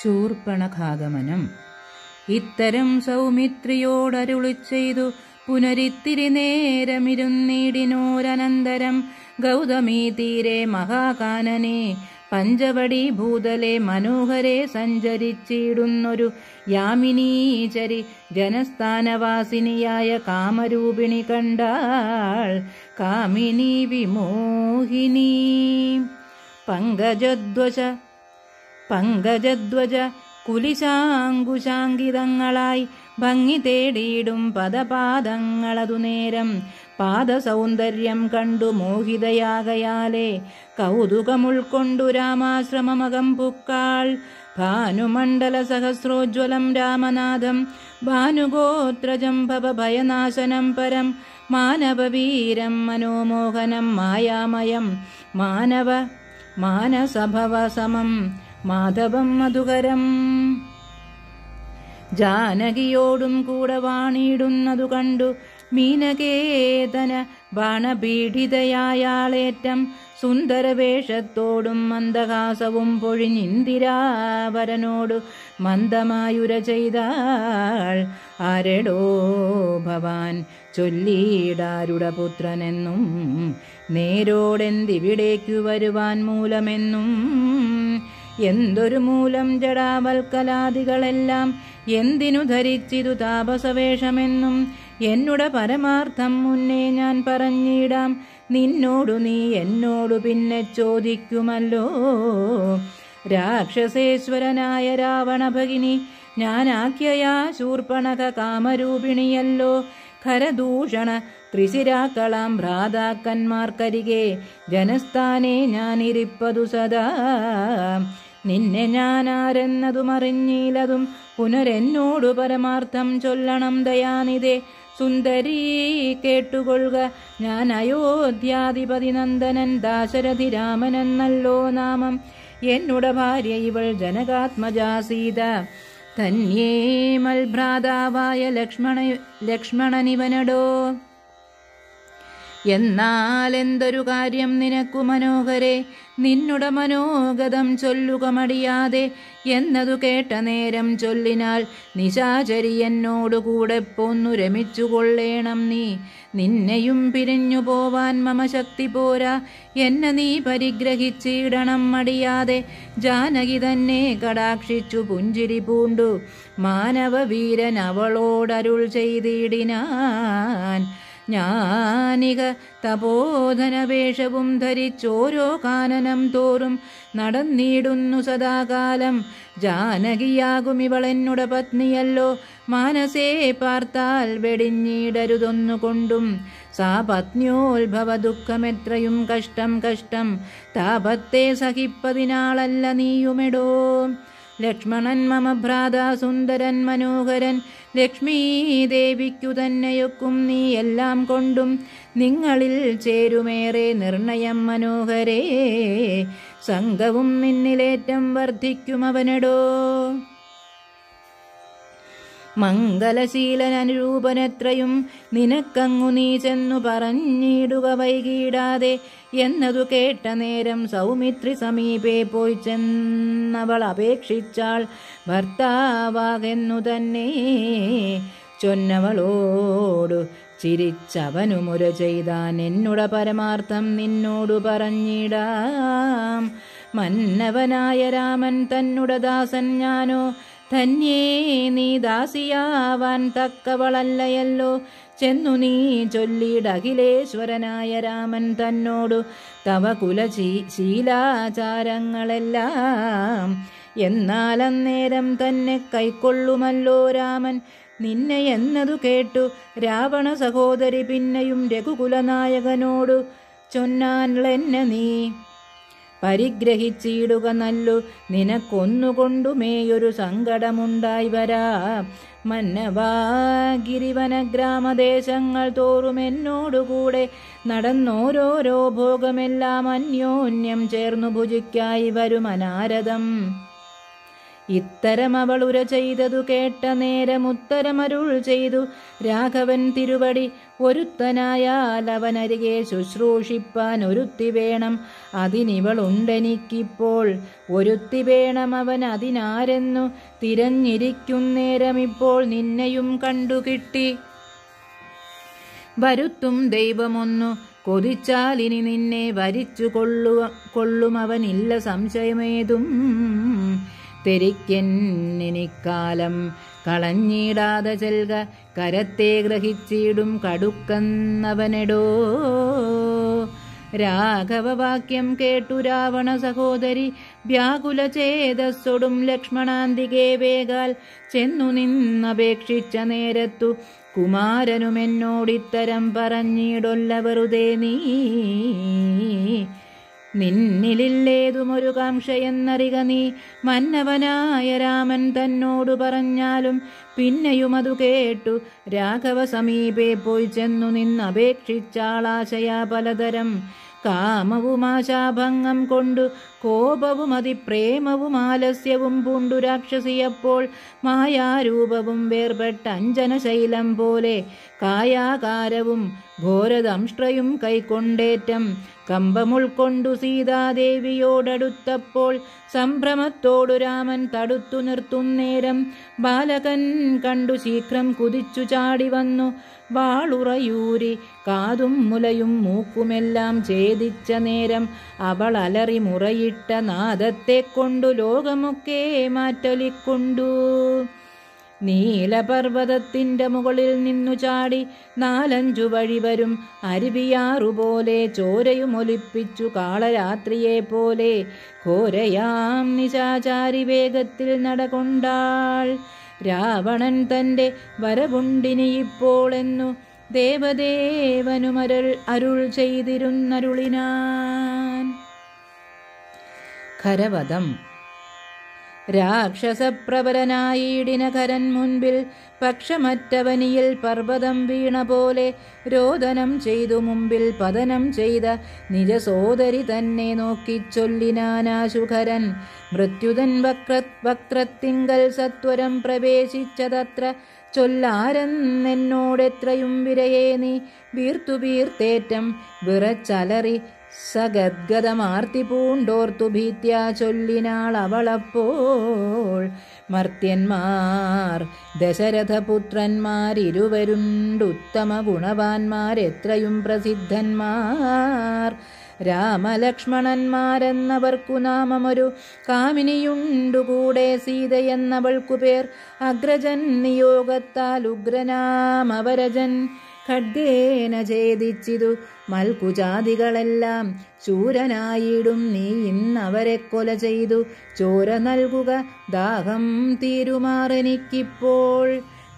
ശൂർപ്പണഖാഗമനം ഇത്തരം സൗമിത്രിയോടരുളി ചെയ്തു പുനരിത്തിരി നേരമിരുന്നീടിനോരനന്തരം ഗൗതമീ തീരെ മഹാകാനനെ പഞ്ചവടി ഭൂതലെ മനോഹരെ സഞ്ചരിച്ചിടുന്നൊരു യാമിനീചരി ജനസ്ഥാനവാസിനിയായ കാമരൂപിണി കണ്ടാൾ കാമിനി വിമോഹിനി പങ്കജധ്വജ പങ്കജധ്വജ കുലിശാങ്കുശാങ്കിതങ്ങളായി ഭംഗി തേടിയിടും പദപാദങ്ങളതു നേരം പാദസൗന്ദര്യം കണ്ടു മോഹിതയാകയാലേ കൗതുകമുൾക്കൊണ്ടു രാമാശ്രമമകം പുക്കാൾ ഭാനുമണ്ഡല സഹസ്രോജ്വലം രാമനാഥം ഭാനുഗോത്രജം ഭവഭയനാശനം പരം മാനവവീരം മനോമോഹനം മായാമയം മാനവ മാനസഭവസമം മാധവം മധുകരം ജാനകിയോടും കൂടെ വാണിയിടുന്നതു കണ്ടു മീനകേതന ബാണപീഡിതയായാളേറ്റം സുന്ദരവേഷത്തോടും മന്ദഹാസവും പൊഴിഞ്ഞിന്ദിരാവരനോടു മന്ദമായുര ചെയ്താൾ ആരെടോ ഭവാൻ ചൊല്ലിയിടാരുടെ പുത്രനെന്നും നേരോടെന്തിവിടേക്കു വരുവാൻ മൂലമെന്നും എന്തൊരു മൂലം ജടാവൽക്കലാദികളെല്ലാം എന്തിനു ധരിച്ചിതു താപസവേഷമെന്നും എന്നുടെ പരമാർത്ഥം മുന്നേ ഞാൻ പറഞ്ഞിടാം നിന്നോടു നീ എന്നോടു പിന്നെ ചോദിക്കുമല്ലോ രാക്ഷസേശ്വരനായ രാവണഭഗിനി ഞാനാഖ്യയാ ശൂർപ്പണക കാമരൂപിണിയല്ലോ ഖരദൂഷണ ത്രിശിരാക്കളാം ഭ്രാതാക്കന്മാർക്കരികെ ജനസ്ഥാനെ ഞാനിരിപ്പതു സദാ നിന്നെ ഞാൻ ആരെന്നതും അറിഞ്ഞില്ലതും പുനരെന്നോടു പരമാർത്ഥം ചൊല്ലണം ദയാനിതേ സുന്ദരീ കേട്ടുകൊള്ളുക ഞാൻ അയോധ്യാധിപതി നന്ദനൻ ദാശരഥി രാമനെന്നല്ലോ നാമം എന്നുടെ ഭാര്യ ഇവൾ ജനകാത്മജാ സീത ധന്യേ മൽഭ്രാതാവായ ലക്ഷ്മണ ലക്ഷ്മണനിവനടോ എന്നാൽ എന്തൊരു കാര്യം നിനക്കു മനോഹരെ നിന്നുടെ മനോഗതം ചൊല്ലുക മടിയാതെ എന്നതു കേട്ട നേരം ചൊല്ലിനാൽ നിശാചരി എന്നോടു കൂടെ പോന്നു രമിച്ചുകൊള്ളേണം നീ നിന്നെയും പിരിഞ്ഞു പോവാൻ മമ ശക്തി പോരാ എന്നെ നീ പരിഗ്രഹിച്ചിടണം മടിയാതെ ജാനകി തന്നെ കടാക്ഷിച്ചു പുഞ്ചിരി പൂണ്ടു മാനവവീരൻ അവളോടരുൾ ചെയ്തിടിനാൻ ഞാനിക തപോധനവേഷവും ധരിച്ചോരോ കാനനം തോറും നടന്നിടുന്നു സദാകാലം ജാനകിയാകും ഇവളെന്നുടെ പത്നിയല്ലോ മാനസേ പാർത്താൽ വെടിഞ്ഞിടരുതൊന്നുകൊണ്ടും സാ പത്നിയോത്ഭവ ദുഃഖമെത്രയും കഷ്ടം കഷ്ടം താപത്തെ സഹിപ്പതിനാളല്ല നീയുമെടോ ലക്ഷ്മണൻ മമ ഭ്രാത സുന്ദരൻ മനോഹരൻ ലക്ഷ്മീ ദേവിക്കു തന്നെയൊക്കും നീ എല്ലാം കൊണ്ടും നിങ്ങളിൽ ചേരുമേറെ നിർണയം മനോഹരേ സംഘവും നിന്നിലേറ്റം വർദ്ധിക്കും അവനടോ മംഗലശീലൻ അനുരൂപനെത്രയും നിനക്കങ്ങു നീ ചെന്നു പറഞ്ഞിടുക വൈകിടാതെ എന്നതു കേട്ട നേരം സൗമിത്രി സമീപേ പോയി ചെന്നവൾ അപേക്ഷിച്ചാൾ ഭർത്താവാകെന്നു തന്നെ ചൊന്നവളോടു ചിരിച്ചവനുമുര ചെയ്താൻ എന്നുടെ പരമാർത്ഥം നിന്നോടു പറഞ്ഞിടാം മന്നവനായ രാമൻ തന്നുടെ ദാസൻ ഞാനോ ധന്യേ നീ ദാസിയാവാൻ തക്കവളല്ലയല്ലോ ചെന്നു നീ ചൊല്ലിടഖിലേശ്വരനായ രാമൻ തന്നോടു തവ കുലശീ ശീലാചാരങ്ങളെല്ലാം എന്നാൽ അന്നേരം തന്നെ കൈക്കൊള്ളുമല്ലോ രാമൻ നിന്നെ എന്നതു കേട്ടു രാവണ സഹോദരി പിന്നെയും രഘുകുലനായകനോടു ചൊന്നാൻ നീ പരിഗ്രഹിച്ചിടുക നല്ലു നിനക്കൊന്നുകൊണ്ടുമേയൊരു സങ്കടമുണ്ടായി വരാ മന്നവാ ഗിരിവന ഗ്രാമദേശങ്ങൾ തോറും എന്നോടുകൂടെ നടന്നോരോരോ ഭോഗമെല്ലാം അന്യോന്യം ചേർന്നു ഭുജിക്കായി വരും അനാരദം ഇത്തരം അവളുര ചെയ്തതു കേട്ട നേരം ഉത്തരമരുൾ ചെയ്തു രാഘവൻ തിരുവടി ഒരുത്തനായാൽ അവനരികെ ശുശ്രൂഷിപ്പാൻ ഒരുത്തി വേണം അതിനിവളുണ്ടെനിക്കിപ്പോൾ ഒരുത്തി വേണം അവൻ അതിനാരെന്നു തിരഞ്ഞിരിക്കുന്നേരം ഇപ്പോൾ നിന്നെയും കണ്ടുകിട്ടി വരുത്തും ദൈവമൊന്നു കൊതിച്ചാൽ ഇനി നിന്നെ വരിച്ചു കൊള്ളുക കൊള്ളുമവനില്ല സംശയമേതും തെരിക്കെന്നിക്കാലം കളഞ്ഞിടാതെ ചെൽക കരത്തെ ഗ്രഹിച്ചിടും കടുക്കന്നവനെടോ രാഘവവാക്യം കേട്ടു രാവണ സഹോദരി വ്യാകുല ചേതസ്സൊടും ലക്ഷ്മണാന്തികെ വേഗാൽ ചെന്നു നിന്നപേക്ഷിച്ച നേരത്തു കുമാരനുമെന്നോടിത്തരം പറഞ്ഞിടൊല്ല വെറുതെ നീ നിന്നിലില്ലേതുമൊരു കാംക്ഷയെന്നറിക നീ മന്നവനായ രാമൻ തന്നോടു പറഞ്ഞാലും പിന്നെയും അതു കേട്ടു രാഘവ സമീപേ പോയി ചെന്നു നിന്നപേക്ഷിച്ചാളാശയ പലതരം കാമവും ആശാഭംഗം കൊണ്ടു കോപവും അതിപ്രേമവും ആലസ്യവും പൂണ്ടു രാക്ഷസിയപ്പോൾ മായാരൂപവും വേർപെട്ട അഞ്ജനശൈലം പോലെ കായാകാരവും ഘോരദംഷ്ട്രയും കൈക്കൊണ്ടേറ്റം കമ്പമുൾക്കൊണ്ടു സീതാദേവിയോടടുത്തപ്പോൾ സംഭ്രമത്തോടു രാമൻ തടുത്തു നിർത്തുന്നേരം ബാലകൻ കണ്ടു ശീഘ്രം കുതിച്ചു ചാടി വന്നു വാളുറയൂരി കാതും മുലയും മൂക്കുമെല്ലാം ഛേദിച്ച നേരം അവൾ അലറി മുറയിട്ട നാദത്തെ കൊണ്ടു ലോകമൊക്കെ മാറ്റൊലിക്കൊണ്ടു നീലപർവ്വതത്തിന്റെ മുകളിൽ നിന്നു ചാടി നാലഞ്ചു വഴി വരും അരുവിയാറുപോലെ ചോരയും ഒലിപ്പിച്ചു കാളരാത്രിയെ പോലെ ഘോരയാം നിശാചാരി വേഗത്തിൽ നടകൊണ്ടാൾ രാവണൻ തന്റെ വരവുണ്ടിനിയിപ്പോളെന്നു ദേവദേവനുമരൾ അരുൾ ചെയ്തിരുന്നരുളിനാൻ ഖരവധം രാക്ഷസപ്രബലനായിടിനകരൻ മുൻപിൽ പക്ഷമറ്റവനിയിൽ പർവ്വതം വീണ പോലെ രോദനം ചെയ്തു മുമ്പിൽ പതനം ചെയ്ത നിജസോദരി തന്നെ നോക്കിച്ചൊല്ലിനാനാശുഖരൻ മൃത്യുതൻ വക്ര വക്രത്തിങ്കൽ സത്വരം പ്രവേശിച്ചതത്ര ചൊല്ലാരെന്നെന്നോടെത്രയും വിരയേ നീ വീർത്തു വീർത്തേറ്റം വിറച്ചലറി സഗദ്ഗതമാർത്തി പൂണ്ടോർത്തു ഭീത്യാ ചൊല്ലിനാൾ അവളപ്പോൾ മർത്യന്മാർ ദശരഥപുത്രന്മാരിരുവരുണ്ടുത്തമ ഗുണവാന്മാരെത്രയും പ്രസിദ്ധന്മാർ രാമലക്ഷ്മണന്മാരെന്നവർക്കു നാമമൊരു കാമിനിയുണ്ടുകൂടെ സീതയെന്നവൾക്കു പേർ അഗ്രജൻ നിയോഗത്താൽ ഉഗ്രനാമവരജൻ ഖഡ്ഗേന ഛേദിച്ചിതു മൽക്കുജാതികളെല്ലാം ശൂരനായിടും നീ ഇന്നവരെ കൊല ചെയ്തു ചോര നൽകുക ദാഹം തീരുമാറെനിക്കിപ്പോൾ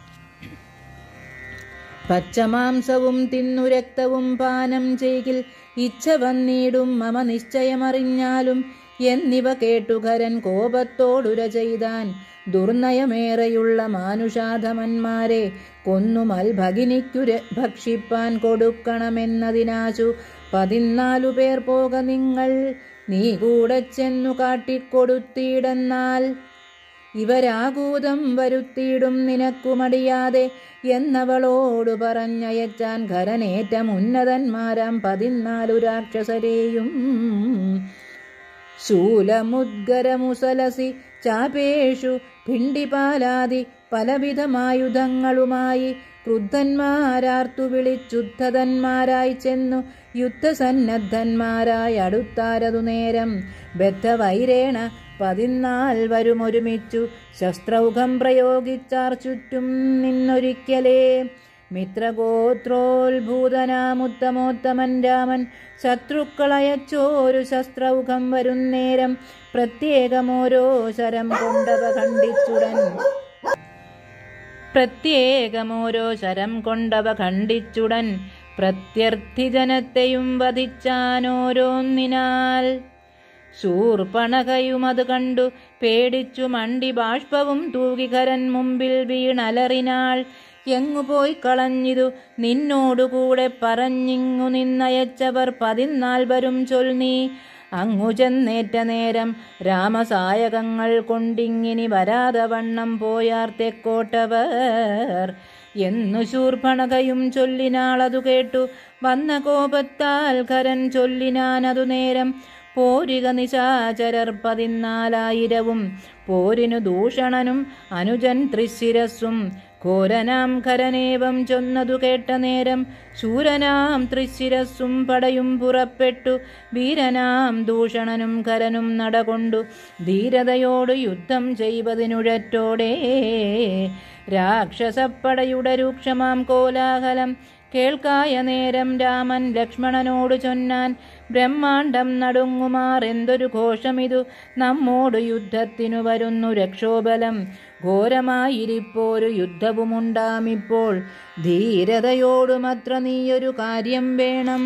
പച്ചമാംസവും തിന്നു രക്തവും പാനം ചെയ്കിൽ ഇച്ഛ വന്നിടും മമ നിശ്ചയമറിഞ്ഞാലും എന്നിവ കേട്ടുകരൻ കോപത്തോടുര ചെയ്താൻ ദുർനയമേറെയുള്ള മാനുഷാധമന്മാരെ കൊന്നുമൽ ഭഗിനിക്കു ഭക്ഷിപ്പാൻ കൊടുക്കണമെന്നതിനാശു പതിനാലു പേർ പോക നിങ്ങൾ നീ കൂടെ ചെന്നു കാട്ടിക്കൊടുത്തിയിടെന്നാൽ ഇവരാകൂതം വരുത്തിയിടും നിനക്കു മടിയാതെ എന്നവളോടു പറഞ്ഞയച്ചാൻ ഖരനേറ്റം ഉന്നതന്മാരാം പതിനാലു രാക്ഷസരെയും ശൂലമുദ്ഗരമുസലസി ചാപേഷു ഭിണ്ടിപാലാദി പലവിധമായുധങ്ങളുമായി ക്രുദ്ധന്മാരാർത്തു വിളിച്ചുദ്ധതന്മാരായി ചെന്നു യുദ്ധസന്നദ്ധന്മാരായി അടുത്താരതു നേരം ബദ്ധവൈരേണ പതിനാൽ വരുമൊരുമിച്ചു ശസ്ത്രൗഘം പ്രയോഗിച്ചാർ ചുറ്റും നിന്നൊരിക്കലേ മിത്രഗോത്രോത്ഭൂതനാമുത്തമോത്തമൻ രാമൻ ശത്രുക്കളയച്ചോരു ശസ്ത്രൗഘം വരുന്നേരം പ്രത്യേകമോരോ ശരം കൊണ്ടവ ഖണ്ഡിച്ചുടൻ പ്രത്യേകമോരോ ശരം കൊണ്ടവ ഖണ്ഡിച്ചുടൻ പ്രത്യർത്ഥിജനത്തെയും വധിച്ചാനോരോന്നിനാൽ ശൂർപ്പണകയും അത് കണ്ടു പേടിച്ചു മണ്ടി ബാഷ്പവും തൂകികരൻ മുമ്പിൽ വീണലറിനാൾ എങ്ങു പോയി കളഞ്ഞിതു നിന്നോടുകൂടെ പറഞ്ഞിങ്ങു നിന്നയച്ചവർ പതിനാൽവരും ചൊൽ നീ അങ്ങു ചെന്നേറ്റ നേരം രാമസായകങ്ങൾ കൊണ്ടിങ്ങിനി വരാതെ വണ്ണം പോയാർ തെക്കോട്ടവർ എന്നു ശൂർഭണകയും ചൊല്ലിനാളതു കേട്ടു വന്ന കോപത്താൽ കരൻ ചൊല്ലിനാനതു നേരം പോരിക നിശാചരർ പതിനാലായിരവും പോരിനു ദൂഷണനും അനുജൻ തൃശിരസ്സും ഘോരനാം ഖരനേവം ചൊന്നതു കേട്ട നേരം ശൂരനാം തൃശിരസ്സും പടയും പുറപ്പെട്ടു വീരനാം ദൂഷണനും ഖരനും നടകൊണ്ടു ധീരതയോട് യുദ്ധം ചെയ്വതിനുഴറ്റോടെ രാക്ഷസപ്പടയുടെ രൂക്ഷമാം കോലാഹലം കേൾക്കായ നേരം രാമൻ ലക്ഷ്മണനോട് ചൊന്നാൻ ബ്രഹ്മാണ്ടം നടുങ്ങുമാർ എന്തൊരു ഘോഷമിതു നമ്മോട് യുദ്ധത്തിനു വരുന്നു രക്ഷോബലം ഘോരമായിരിപ്പോരു യുദ്ധവുമുണ്ടാമിപ്പോൾ ധീരതയോടുമത്ര നീയൊരു കാര്യം വേണം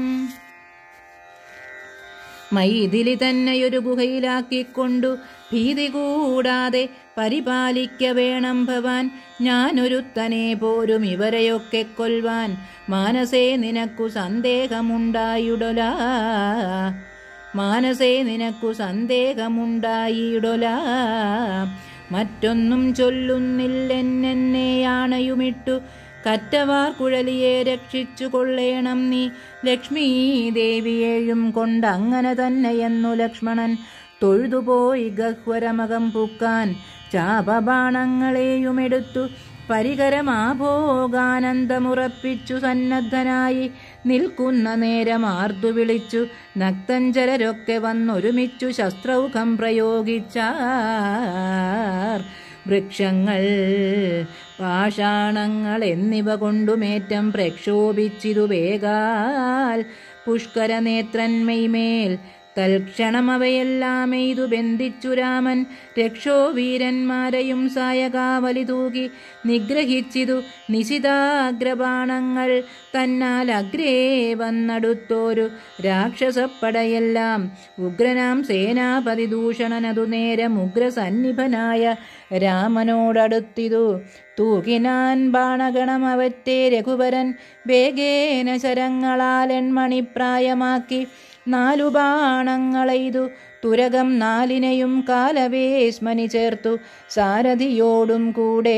മൈഥിലി തന്നെയൊരു ഗുഹയിലാക്കിക്കൊണ്ടു ഭീതി കൂടാതെ പരിപാലിക്ക വേണം ഭവാൻ ഞാനൊരുത്തനെ പോരും ഇവരെയൊക്കെ കൊൽവാൻ മാനസേ നിനക്കു സന്ദേഹമുണ്ടായിടൊല മാനസേ നിനക്കു സന്ദേഹമുണ്ടായിടൊല മറ്റൊന്നും ചൊല്ലുന്നില്ലെന്നെയാണയുമിട്ടു കറ്റവാർ കുഴലിയെ രക്ഷിച്ചു കൊള്ളേണം നീ ലക്ഷ്മീ ദേവിയെയും കൊണ്ടങ്ങനെ തന്നെയെന്നു ലക്ഷ്മണൻ തൊഴുതുപോയി ഗഹ്വരമകം പൂക്കാൻ ചാപബാണങ്ങളെയുമെടുത്തു പരികരമാഭോഗാനന്ദമുറപ്പിച്ചു സന്നദ്ധനായി നിൽക്കുന്ന നേരം ആർതു വിളിച്ചു നക്തഞ്ചരരൊക്കെ വന്നൊരുമിച്ചു ശസ്ത്രൗഖം പ്രയോഗിച്ചാർ വൃക്ഷങ്ങൾ പാഷാണങ്ങൾ എന്നിവ കൊണ്ടുമേറ്റം പ്രക്ഷോഭിച്ചിതു വേഗാൽ പുഷ്കരനേത്രന്മൈമേൽ തൽക്ഷണം അവയെല്ലാം എയ്തു ബന്ധിച്ചു രാമൻ രക്ഷോവീരന്മാരെയും സായകാവലി തൂകി നിഗ്രഹിച്ചിതു നിശിതാഗ്രബാണങ്ങൾ തന്നാൽ അഗ്രേ വന്നടുത്തോരു രാക്ഷസപ്പടയെല്ലാം ഉഗ്രനാം സേനാപതി ദൂഷണനതു നേരം ഉഗ്രസന്നിഭനായ രാമനോടടുത്തിതു തൂകിനാൻ ബാണഗണം അവറ്റെ രഘുവരൻ വേഗേന ശരങ്ങളാൽ എൺമണിപ്രായമാക്കി നാലു ബാണങ്ങളെയ്തു തുരകം നാലിനെയും കാലവേശ്മനി ചേർത്തു സാരഥിയോടും കൂടെ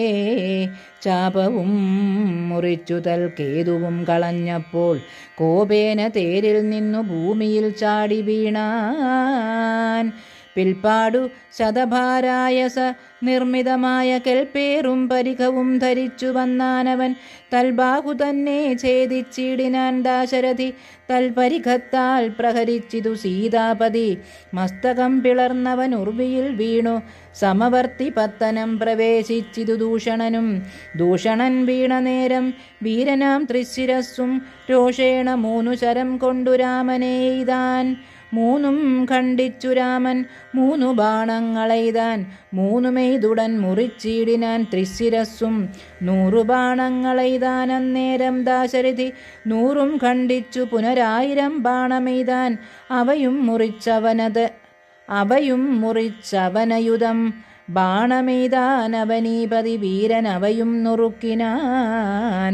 ചാപവും മുറിച്ചു തൽക്കേതുവും കളഞ്ഞപ്പോൾ കോപേന തേരിൽ നിന്നു ഭൂമിയിൽ ചാടി വീണാൻ പിൽപ്പാടു ശതഭാരായസ നിർമ്മിതമായ കെൽപ്പേറും പരിഖവും ധരിച്ചു വന്നാനവൻ തൽബാഹു തന്നെ ഛേദിച്ചിടിനാൻ ദാശരഥി തൽപരിഖത്താൽ പ്രഹരിച്ചിതു സീതാപതി മസ്തകം പിളർന്നവൻ ഉർവിയിൽ വീണു സമവർത്തി പത്തനം പ്രവേശിച്ചിതു ദൂഷണനും ദൂഷണൻ വീണ നേരം വീരനാം തൃശിരസ്സും രോഷേണ മൂന്നു ശരം കൊണ്ടു രാമനെ എയ്താൻ മൂന്നും ഖണ്ഡിച്ചു രാമൻ മൂന്നു ബാണങ്ങളെയ്താൻ മൂന്നുമെയ്തുടൻ മുറിച്ചിടിനാൻ തൃശിരസ്സും നൂറു ബാണങ്ങളെയ്താൻ അന്നേരം ദാശരഥി നൂറും ഖണ്ഡിച്ചു പുനരായിരം ബാണമെയ്താൻ അവയും മുറിച്ചവനത് അവയും മുറിച്ചവനയുധം ബാണമെയ്താൻ അവനീപതി വീരൻ അവയും നുറുക്കിനാൻ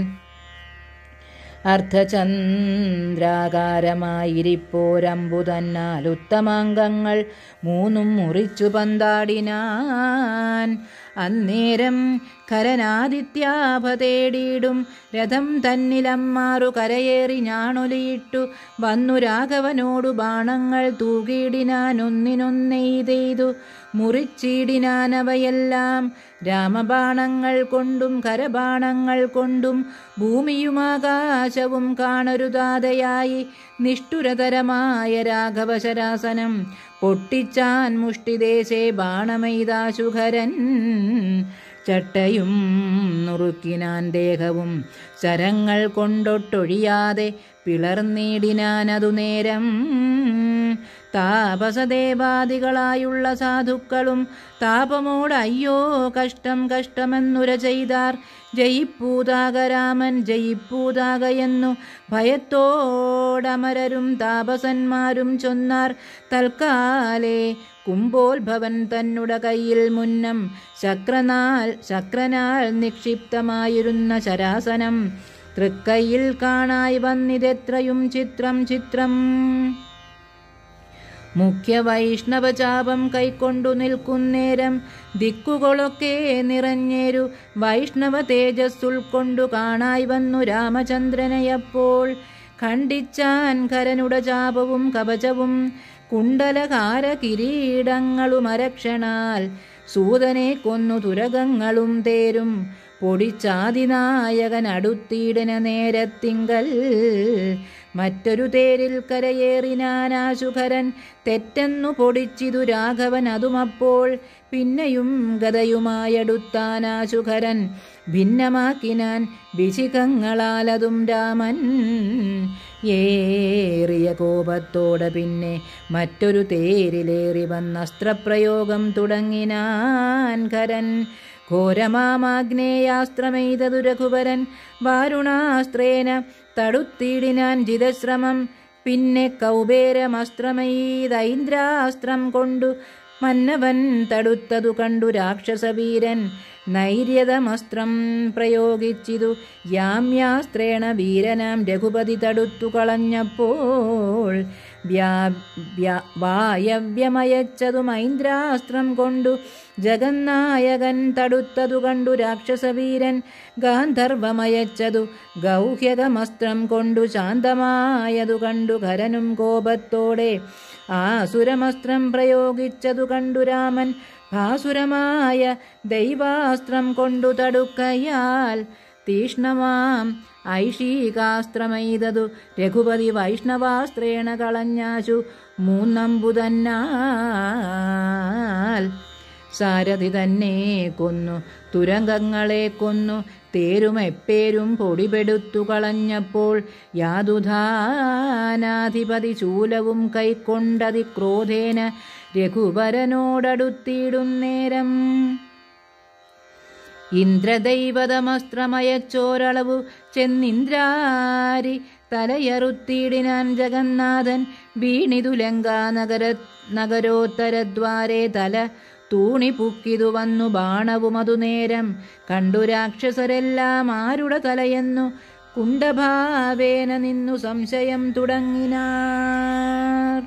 അർദ്ധചന്ദ്രാകാരമായിരിപ്പോരമ്പു തന്നാൽ ഉത്തമാംഗങ്ങൾ മൂന്നും മുറിച്ചു പന്താടിനാൻ അന്നേരം കരനാദിത്യാഭ തേടിയിടും രഥം തന്നിലമ്മാറു കരയേറി ഞാണൊലിയിട്ടു വന്നു രാഘവനോടു ബാണങ്ങൾ തൂകിയിടിനാൻ ഒന്നിനൊന്നെയ്തെയ്തു മുറിച്ചിടിനാനവയെല്ലാം രാമബാണങ്ങൾ കൊണ്ടും കരബാണങ്ങൾ കൊണ്ടും ഭൂമിയുമാകാശവും കാണരുതാതെയായി നിഷ്ഠുരതരമായ രാഘവശരാസനം പൊട്ടിച്ചാൻ മുഷ്ടിദേശേ ബാണമെയ്താശുഖരൻ ചട്ടയും നുറുക്കിനാൻ ദേഹവും ശരങ്ങൾ കൊണ്ടൊട്ടൊഴിയാതെ പിളർന്നിടിനാനതു നേരം താപസദേവാദികളായുള്ള സാധുക്കളും താപമോട് അയ്യോ കഷ്ടം കഷ്ടമെന്നുര ചെയ്താർ ജയിപ്പൂതാകരാമൻ ജയിപ്പൂതാകയെന്നു ഭയത്തോടമരരും താപസന്മാരും ചൊന്നാർ തൽക്കാലേ കുംഭോത്ഭവൻ തന്നുട കയ്യിൽ മുന്നം ശക്രനാൽ ശക്രനാൽ നിക്ഷിപ്തമായിരുന്ന ശരാസനം തൃക്കൈയിൽ കാണായി വന്നിതെത്രയും ചിത്രം ചിത്രം മുഖ്യ വൈഷ്ണവചാപം കൈക്കൊണ്ടു നിൽക്കുന്നേരം ദിക്കുകളൊക്കെ നിറഞ്ഞേരു വൈഷ്ണവ തേജസ് ഉൾക്കൊണ്ടു കാണായി വന്നു രാമചന്ദ്രനെയപ്പോൾ ഖണ്ഡിച്ചാൻ കരനുടെ ചാപവും കവചവും കുണ്ടലകാര കിരീടങ്ങളുമരക്ഷണാൽ സൂതനെ കൊന്നു തുരകങ്ങളും തേരും പൊടിച്ചാതിനായകൻ അടുത്തിടന നേരത്തിങ്കൽ മറ്റൊരു തേരിൽ കരയേറിനാനാശുഖരൻ തെറ്റെന്നു പൊടിച്ചിതു രാഘവൻ അതുമപ്പോൾ പിന്നെയും ഗതയുമായടുത്താനാശുഖരൻ ഭിന്നമാക്കിനാൻ വിശിഖങ്ങളാലതും രാമൻ ഏറിയ കോപത്തോടെ പിന്നെ മറ്റൊരു തേരിലേറി വന്ന അസ്ത്രപ്രയോഗം തുടങ്ങിനാൻ കരൻ ഘോരമാമാഗ്നേയാസ്ത്രമെയ്തതു രഘുവരൻ വാരുണാസ്ത്രേന തടുത്തിടിനാൻ ജിതശ്രമം പിന്നെ കൗബേരമസ്ത്രമെയ്തൈന്ദ്രാസ്ത്രം കൊണ്ടു മന്നവൻ തടുത്തതു കണ്ടു രാക്ഷസവീരൻ നൈര്യതമസ്ത്രം പ്രയോഗിച്ചിതു യാമ്യാസ്ത്രേണ വീരനാം രഘുപതി തടുത്തു കളഞ്ഞപ്പോൾ വ്യാ വ്യാ- വായവ്യമയച്ചതു മൈന്ദ്രാസ്ത്രം കൊണ്ടു ജഗന്നായകൻ തടുത്തതു കണ്ടു രാക്ഷസവീരൻ ഗാന്ധർവമയച്ചതു ഗൗഹ്യകമസ്ത്രം കൊണ്ടു ശാന്തമായതു കണ്ടു ഖരനും കോപത്തോടെ ആസുരമസ്ത്രം പ്രയോഗിച്ചതു കണ്ടു രാമൻ ഭാസുരമായ ദൈവാസ്ത്രം കൊണ്ടു തടുക്കയാൽ തീഷ്ണമാം ഐഷീകാസ്ത്രമെയ്തതു രഘുപതി വൈഷ്ണവാസ്ത്രേണ കളഞ്ഞാശു മൂന്നമ്പുതന്നാൽ സാരഥി തന്നെ കൊന്നു തുരങ്കങ്ങളെ കൊന്നു തേരുമെപ്പേരും പൊടിപെടുത്തു കളഞ്ഞപ്പോൾ യാതുധാനാധിപതി ശൂലവും കൈക്കൊണ്ടതി ക്രോധേന രഘുവരനോടടുത്തിടും നേരം ഇന്ദ്രദൈവതമസ്ത്രമയച്ചോരളവു ചെന്നിന്ദ്രാരി തലയറുത്തിടിനാൻ ജഗന്നാഥൻ വീണിതു ലങ്കാനഗര നഗരോത്തരദ്വാരേ തല തൂണിപുക്കിതു വന്നു ബാണവുമതു നേരം കണ്ടു രാക്ഷസരെല്ലാം ആരുടെ തലയെന്നു കുണ്ടഭാവേന നിന്നു സംശയം തുടങ്ങിനാർ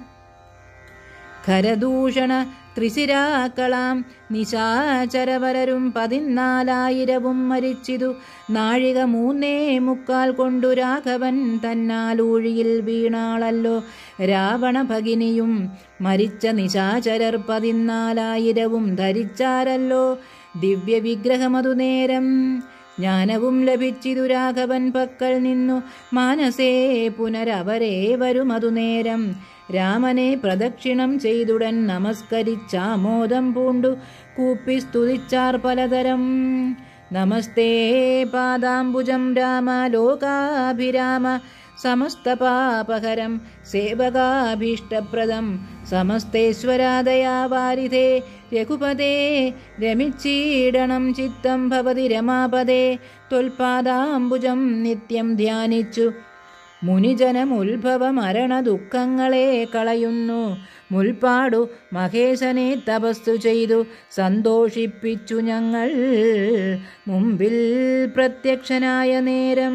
ഖരദൂഷണ ത്രിശിരാക്കളാം നിശാചരവരരും പതിനാലായിരവും മരിച്ചിതു നാഴിക മൂന്നേ മുക്കാൽ കൊണ്ടു രാഘവൻ തന്നാലൂഴിയിൽ വീണാളല്ലോ രാവണ ഭഗിനിയും മരിച്ച നിശാചരർ പതിനാലായിരവും ധരിച്ചാരല്ലോ ദിവ്യവിഗ്രഹമതു നേരം ജ്ഞാനവും ലഭിച്ചിതു രാഘവൻ പക്കൽ നിന്നു മാനസേ പുനരവരേ വരുമതു നേരം രാമനെ പ്രദക്ഷിണം ചെയ്തുടൻ നമസ്കരിച്ചാമോദം പൂണ്ടു കൂപ്പി സ്തുതിച്ചാർ പലതരം നമസ്തേ പാദാംബുജം രാമ ലോകാഭിരാമ സമസ്തപാപഹരം സേവകാഭീഷ്ടപ്രദം സമസ്തേശ്വരാദയാവാരിധേ രഘുപദേ രമിച്ചീടണം ചിത്തം ഭവതി രമാപദേ ത്വൽപാദാംബുജം നിത്യം ധ്യാനിച്ചു മുനിജനമുത്ഭവ മരണ ദുഃഖങ്ങളെ കളയുന്നു മുൽപ്പാടു മഹേശനെ തപസ്സു ചെയ്തു സന്തോഷിപ്പിച്ചു ഞങ്ങൾ മുമ്പിൽ പ്രത്യക്ഷനായ നേരം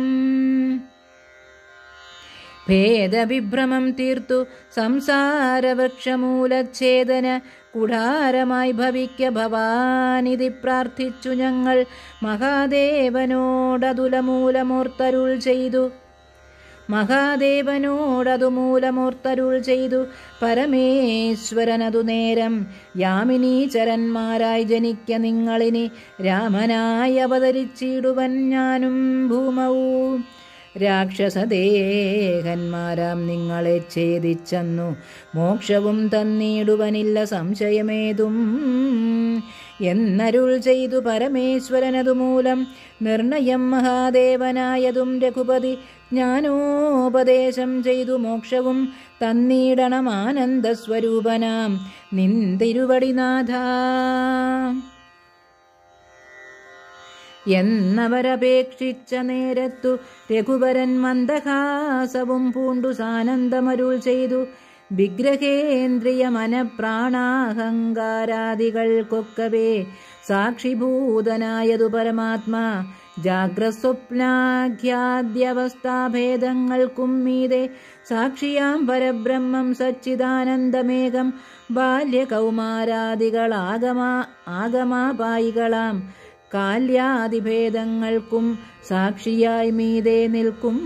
ഭേദവിഭ്രമം തീർത്തു സംസാരവൃക്ഷമൂലച്ഛേദന കുഠാരമായി ഭവിക്ക ഭവാനിധി പ്രാർത്ഥിച്ചു ഞങ്ങൾ മഹാദേവനോടതുലമൂലമൂർത്തരുൾ ചെയ്തു മഹാദേവനോടതു മൂലമൂർത്തരുൾ ചെയ്തു പരമേശ്വരനതു നേരം യാമിനീചരന്മാരായി ജനിക്ക നിങ്ങളിനി രാമനായി അവതരിച്ചിടുവൻ ഞാനും ഭൂമവും രാക്ഷസദേഹന്മാരാം നിങ്ങളെ ഛേദിച്ചെന്നു മോക്ഷവും തന്നിടുവനില്ല സംശയമേതും എന്നരുൾ ചെയ്തു പരമേശ്വരനതു മൂലം നിർണയം മഹാദേവനായതും രഘുപതി ജ്ഞാനോപദേശം ചെയ്തു മോക്ഷവും തന്നിടണം ആനന്ദസ്വരൂപനാം നിന്തിരുവടിനാഥ എന്നവരപേക്ഷിച്ച നേരത്തു രഘുവരൻ മന്ദഹാസവും പൂണ്ടു സാനന്ദമരുൾ ചെയ്തു വിഗ്രഹേന്ദ്രിയ മനപ്രാണാഹങ്കാരാദികൾക്കൊക്കവേ സാക്ഷിഭൂതനായതു പരമാത്മാ ജാഗ്രസ്വപ്നാഖ്യാദ്യവസ്ഥാഭേദങ്ങൾക്കും മീതെ സാക്ഷിയാം പരബ്രഹ്മം സച്ചിദാനന്ദമേകം ബാല്യകൗമാരാദികളാഗമാ ആഗമാപായികളാം കാല്യാദിഭേദങ്ങൾക്കും സാക്ഷിയായി മീതെ നിൽക്കും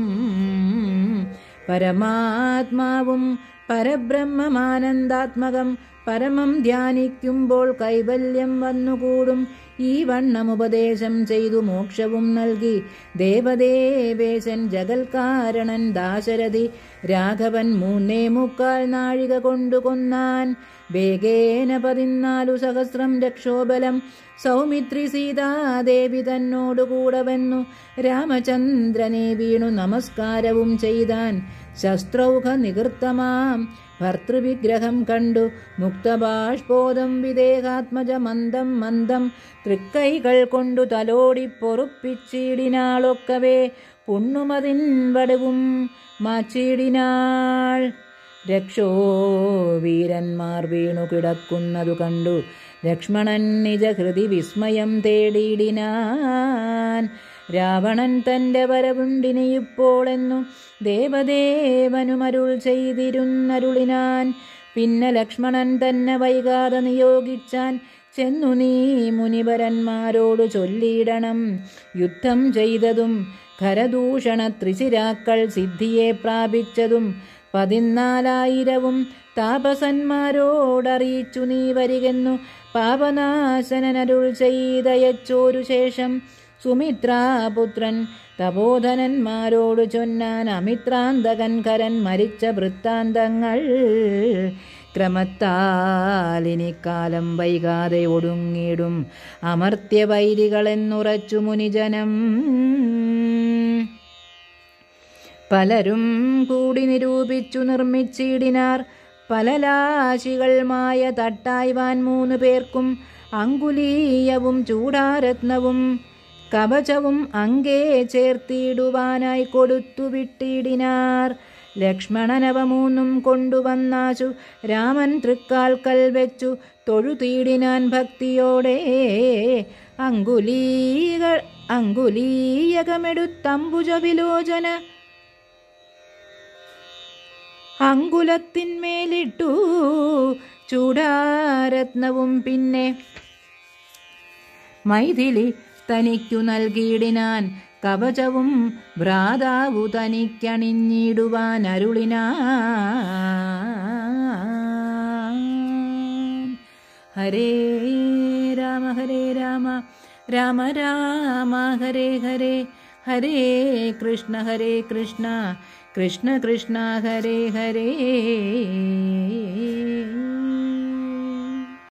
പരമാത്മാവും പരബ്രഹ്മമാനന്ദാത്മകം പരമം ധ്യാനിക്കുമ്പോൾ കൈവല്യം വന്നുകൂടും ഈ വണ്ണമുപദേശം ചെയ്തു മോക്ഷവും നൽകി ദേവദേവേശൻ ജഗൽക്കാരണൻ ദാശരഥി രാഘവൻ മൂന്നേ മുക്കാൽ നാഴിക കൊണ്ടു കൊന്നാൻ വേഗേന പതിനാലു സഹസ്രം രക്ഷോബലം സൗമിത്രി സീതാദേവി തന്നോടുകൂടവെന്നു രാമചന്ദ്രനെ വീണു നമസ്കാരവും ചെയ്താൻ ശസ്ത്രൗഘ നികൃത്തമാം ഭർത്തൃവിഗ്രഹം കണ്ടു മുക്തബാഷ്പോദം വിദേഹാത്മജ മന്ദം മന്ദം തൃക്കൈകൾ കൊണ്ടു തലോടി പൊറുപ്പിച്ചിടിനാളൊക്കവേ പുണ്ണുമതിൻ വടവും മാച്ചിടിനാൾ രക്ഷോ വീരന്മാർ വീണു കിടക്കുന്നതു കണ്ടു ലക്ഷ്മണൻ നിജഹൃതി വിസ്മയം തേടിയിടിനാൻ രാവണൻ തന്റെ വരവുണ്ടിനിയിപ്പോളെന്നു ദേവദേവനുമരുൾ ചെയ്തിരുന്നരുളിനാൻ പിന്നെ ലക്ഷ്മണൻ തന്നെ വൈകാതെ നിയോഗിച്ചാൻ ചെന്നു നീ മുനിവരന്മാരോടു ചൊല്ലിയിടണം യുദ്ധം ചെയ്തതും ഖരദൂഷണ ത്രിശിരാക്കൾ സിദ്ധിയെ പ്രാപിച്ചതും പതിനാലായിരവും താപസന്മാരോടറിയിച്ചു നീ വരികെന്നു പാപനാശനരുൾ ചെയ്തയച്ചോരു ശേഷം സുമിത്രാപുത്രൻ തപോധനന്മാരോട് ചൊന്നാൻ അമിത്രാന്തകൻ കരൻ മരിച്ച വൃത്താന്തങ്ങൾ ക്രമത്താലിനിക്കാലം വൈകാതെ ഒടുങ്ങിടും അമർത്യവൈരികളെന്നുറച്ചു മുനിജനം പലരും കൂടി നിരൂപിച്ചു നിർമ്മിച്ചിടിനാർ പലലാശികൾ മായ തട്ടായ്വാൻ മൂന്നു പേർക്കും അങ്കുലീയവും ചൂടാരത്നവും കവചവും അങ്കേ ചേർത്തിടുവാനായി കൊടുത്തു വിട്ടിടിനാർ ലക്ഷ്മണനവ മൂന്നും കൊണ്ടുവന്നാശു രാമൻ തൃക്കാൽക്കൽ വെച്ചു തൊഴുതീടിനാൻ ഭക്തിയോടെ അങ്കുലീകൾ അങ്കുലീയകമെടുത്തമ്പുജ വിലോചന അങ്കുലത്തിന്മേലിട്ടു ചൂടാരത്നവും പിന്നെ മൈഥിലി തനിക്കു നൽകിയിടിനാൻ കവചവും ഭ്രാതാവു തനിക്കണിഞ്ഞിടുവാൻ അരുളിനാ ഹരേ രാമ ഹരേ രാമ രാമ രാമ ഹരേ ഹരേ ഹരേ കൃഷ്ണ ഹരേ കൃഷ്ണ കൃഷ്ണ കൃഷ്ണ ഹരേ ഹരേ